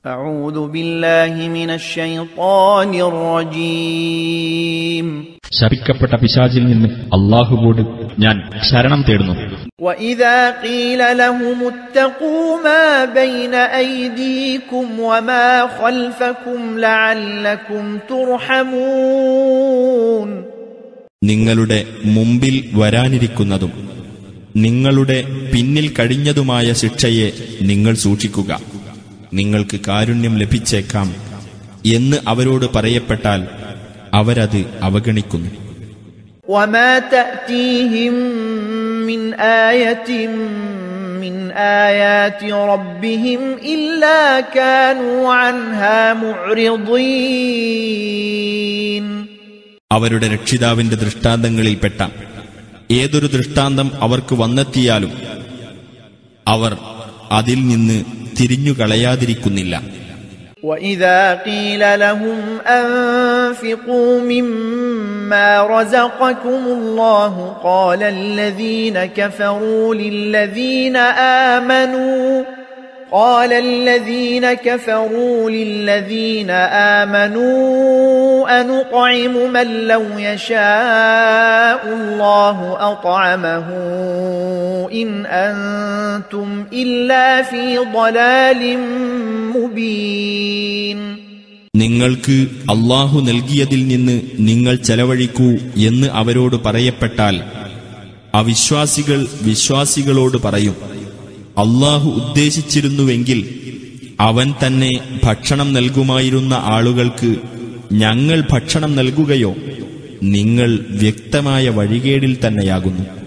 أعوذ بالله من الشيطان الرجيم ശപിക്കപ്പെട്ട പിശാചിൽ നിന്ന് അള്ളാഹുവോട് ഞാൻ ശരണം തേടുന്നു وإذا قيل لهم اتقوا ما بين أيديكم وما خلفكم لعلكم ترحمون നിങ്ങളുടെ മുമ്പിൽ വരാനിരിക്കുന്നതും നിങ്ങളുടെ പിന്നിൽ കഴിഞ്ഞതുമായ ശിക്ഷയെ നിങ്ങൾ സൂക്ഷിക്കുക നിങ്ങൾക്ക് കാരുണ്യം ലഭിച്ചേക്കാം എന്ന് അവരോട് പറയപ്പെട്ടാൽ അവരത് അവഗണിക്കുന്നു وما تأتيهم من آية من آيات ربهم إلا كانوا عنها معرضين അവരുടെ രക്ഷിതാവിന്റെ ദൃഷ്ടാന്തങ്ങളിൽപ്പെട്ട ഏതൊരു ദൃഷ്ടാന്തം അവർക്ക് വന്നെത്തിയാലും അവർ അതിൽ നിന്ന് തിരിഞ്ഞുകളയാതിരിക്കുന്നില്ല وإذا قيل لهم أنفقوا مما رزقكم الله قال الذين كفروا للذين آمنوا قال الذين كفروا للذين آمنوا أنطعم من لو يشاء الله أطعمه إن أنتم إلا في ضلال مبين നിങ്ങൾക്ക് അള്ളാഹു നൽകിയതിൽ നിന്ന് നിങ്ങൾ ചെലവഴിക്കൂ എന്ന് അവരോട് പറയപ്പെട്ടാൽ അവിശ്വാസികൾ വിശ്വാസികളോട് പറയും അള്ളാഹു ഉദ്ദേശിച്ചിരുന്നുവെങ്കിൽ അവൻ തന്നെ ഭക്ഷണം നൽകുമായിരുന്ന ആളുകൾക്ക് ഞങ്ങൾ ഭക്ഷണം നൽകുകയോ നിങ്ങൾ വ്യക്തമായ വഴികേടിൽ തന്നെയാകുന്നു